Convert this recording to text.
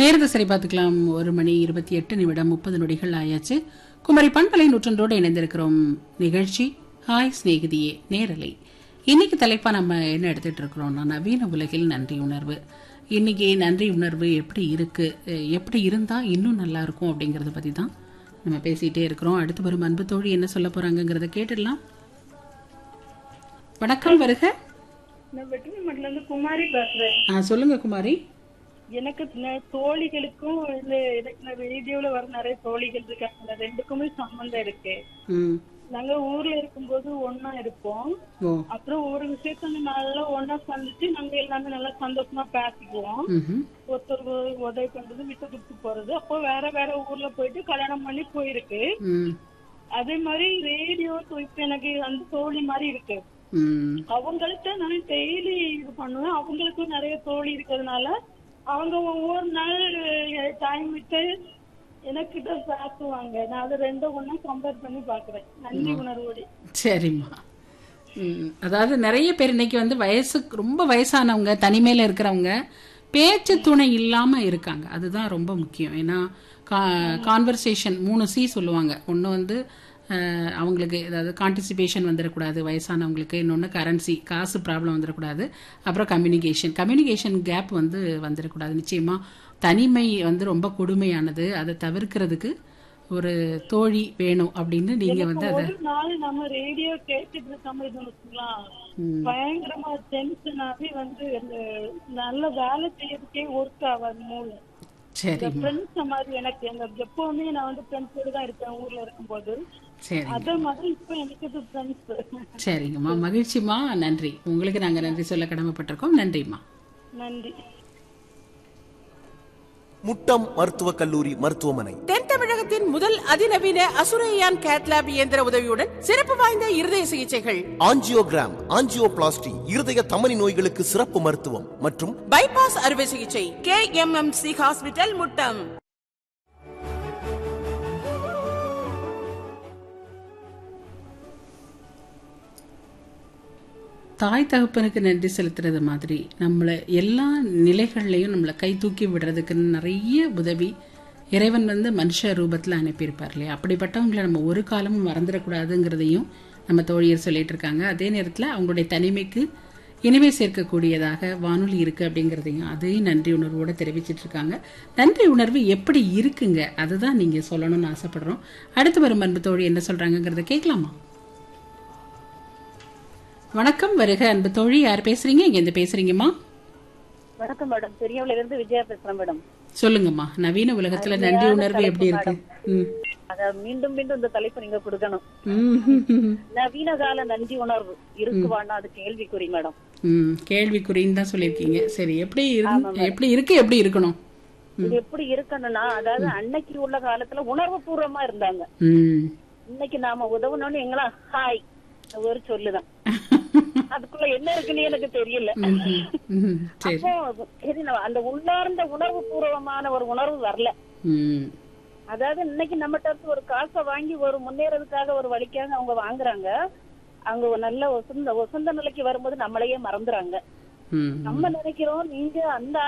நேரத்தை சரி பார்த்துக்கலாம் ஒரு மணி இருபத்தி எட்டு நிமிடம் முப்பது நொடிகள் ஆயாச்சு குமரி பண்பலை நூற்றன்றோடு இணைந்திருக்கிறோம் நிகழ்ச்சி ஹாய் சிநேகிதியே நேரலை இன்னைக்கு தலைப்பா நம்ம என்ன எடுத்துட்டு இருக்கிறோம்னா நவீன உலகில் நன்றி உணர்வு இன்னைக்கு நன்றி உணர்வு எப்படி இருக்கு அஹ் எப்படி இருந்தா இன்னும் நல்லா இருக்கும் அப்படிங்கறத பத்தி தான் நம்ம பேசிட்டே இருக்கிறோம் அடுத்து வரும் அன்பு தோழி என்ன சொல்ல போறாங்கங்கறத கேட்டுடலாம் வணக்கம் வருக நான் வெற்றிமட்டில இருந்து குமாரி பேசுறேன் ஆ, சொல்லுங்க குமாரி எனக்கு ந- தோழிகளுக்கும் இல்ல எனக்கு நான் ரேடியோல வர நிறைய தோழிகள் இருக்காங்க அந்த ரெண்டுக்குமே சம்பந்தம் இருக்கு ம் நாங்க ஊர்ல இருக்கும்போது ஒண்ணா இருப்போம் ஓ அப்புறம் ஒரு விஷயத்த நல்லா ஒண்ணா சந்திச்சு நாங்க எல்லாமே நல்லா சந்தோஷமா பேசிக்குவோம் ம் ஒருத்தர் ஒரு உதவி பண்றது விட்டு கொடுத்து போறது அப்போ வேற வேற ஊர்ல போயிட்டு கல்யாணம் பண்ணி போயிருக்கு ம் அதே மாதிரி ரேடியோ இப்ப எனக்கு அந்த தோழி மாதிரி இருக்கு ம் அவங்கள்ட்ட நான் டெய்லி இது பண்ணுவேன் அவங்களுக்கும் நிறைய தோழி இருக்கிறதுனால அவங்க ஒவ்வொரு நாள் டைம் விட்டு எனக்கிட்ட பேசுவாங்க நான் அதை ரெண்டும் ஒண்ணா கம்பேர் பண்ணி பாக்குறேன் நன்றி உணர்வோடு சரிம்மா ம், அதாவது நிறைய பேர் இன்னைக்கு வந்து வயசுக்கு ரொம்ப வயசானவங்க தனிமையில இருக்கிறவங்க பேச்சு துணை இல்லாம இருக்காங்க அதுதான் ரொம்ப முக்கியம் ஏன்னா கான்வர்சேஷன் மூணு சி சொல்லுவாங்க ஒன்று வந்து அஹ், அவங்களுக்கு அதாவது கான்டிசிபேஷன் வந்துடக்கூடாது வயசானவங்களுக்கு இன்னொன்று கரன்சி காசு ப்ராப்ளம் வந்துடக்கூடாது அப்புறம் கம்யூனிகேஷன் கம்யூனிகேஷன் கேப் வந்து வந்துடக்கூடாது நிச்சயமா தனிமை வந்து ரொம்ப கொடுமையானது அதை தவிர்க்கிறதுக்கு ஒரு தோழி வேணும் அப்படின்னு நீங்க வந்து அதை ஒரு நாள் நம்ம ரேடியோ கேட்டுட்டு இருக்காம இது வச்சுக்கலாம் பயங்கரமா டென்ஷன் ஆகி வந்து இந்த நல்ல வேலை செய்யறதுக்கே ஒர்க் ஆகாது மூளை சரி ஃப்ரெண்ட்ஸ் மாதிரி எனக்கு எங்க எப்பவுமே நான் வந்து ஃப்ரெண்ட்ஸோட தான் இருப்பேன் ஊர்ல இருக்கும்போது சரி அதே மாதிரி இப்ப எனக்கு இது ஃப்ரெண்ட்ஸ் சரிங்கம்மா மகிழ்ச்சிம்மா நன்றி உங்களுக்கு நாங்க நன்றி சொல்ல கடமைப்பட்டிருக்கோம் நன்றிம்மா நன்றி முட்டம் மருத்துவக் கல்லூரி மருத்துவமனை தென் தமிழகத்தின் முதல் அதிநவீன அசுரையான் கேட்லாப் இயந்திர உதவியுடன் சிறப்பு வாய்ந்த இருதய சிகிச்சைகள் ஆஞ்சியோகிராம் ஆஞ்சியோபிளாஸ்டி இருதய தமனி நோய்களுக்கு சிறப்பு மருத்துவம் மற்றும் பைபாஸ் அறுவை சிகிச்சை K M M C hospital Muttam தாய் தகப்பனுக்கு நன்றி செலுத்துறது மாதிரி நம்மளை எல்லா நிலைகள்லையும் நம்மளை கை தூக்கி விடுறதுக்கு நிறைய உதவி இறைவன் வந்து மனுஷ ரூபத்தில் அனுப்பியிருப்பார் இல்லையா அப்படிப்பட்டவங்களை நம்ம ஒரு காலமும் மறந்துடக்கூடாதுங்கிறதையும் நம்ம தோழியர் சொல்லிட்டு இருக்காங்க அதே நேரத்தில் அவங்களுடைய தனிமைக்கு இனிமை சேர்க்கக்கூடியதாக வானொலி இருக்கு அப்படிங்கிறதையும் அதையும் நன்றி உணர்வோட தெரிவிச்சிட்டு இருக்காங்க நன்றி உணர்வு எப்படி இருக்குங்க அதுதான் நீங்க சொல்லணும்னு ஆசைப்படுறோம் அடுத்து வரும் அன்பு தோழி என்ன சொல்றாங்கங்கிறத கேட்கலாமா வணக்கம் வருக அன்பு தோழி யார் பேசுறீங்க இங்க இருந்து பேசுறீங்கம்மா வணக்கம் மேடம் பெரியவள இருந்து விஜயா பேசுறேன் மேடம் சொல்லுங்கம்மா நவீன உலகத்துல நன்றி உணர்வு எப்படி இருக்கு ம். அத மீண்டும் மீண்டும் இந்த தலைப்பு நீங்க கொடுக்கணும் ம். நவீன கால நன்றி உணர்வு இருக்குவான்னா அது கேள்விக்குறி மேடம் ம் கேள்விக்குறின்னு தான் சொல்லியிருக்கீங்க சரி எப்படி இரு- எப்படி இருக்கு எப்படி இருக்கணும் இது எப்படி இருக்கணும்னா அதாவது அன்னைக்கு உள்ள காலத்துல உணர்வு பூர்வமா இருந்தாங்க ம் இன்னைக்கு நாம உதவணும்னு எங்களா ஹாய் ஒரு சொல்லுதான் அதுக்குள்ள என்ன இருக்குன்னு எனக்கு தெரியல ம், சரி அப்போ சரி, நான் அந்த உள்ளார்ந்த உணர்வு பூர்வமான ஒரு உணர்வு வரல ம் அதாவது இன்னைக்கு நம்மகிட்ட இருந்து ஒரு காசை வாங்கி ஒரு முன்னேறதுக்காக ஒரு வழிக்காக அவங்க வாங்குறாங்க அவங்க ஒரு நல்ல ஒசந்த ஒசந்த நிலைக்கு வரும்போது நம்மளையே மறந்துறாங்க ம் நம்ம நினைக்கிறோம் நீங்க அந்த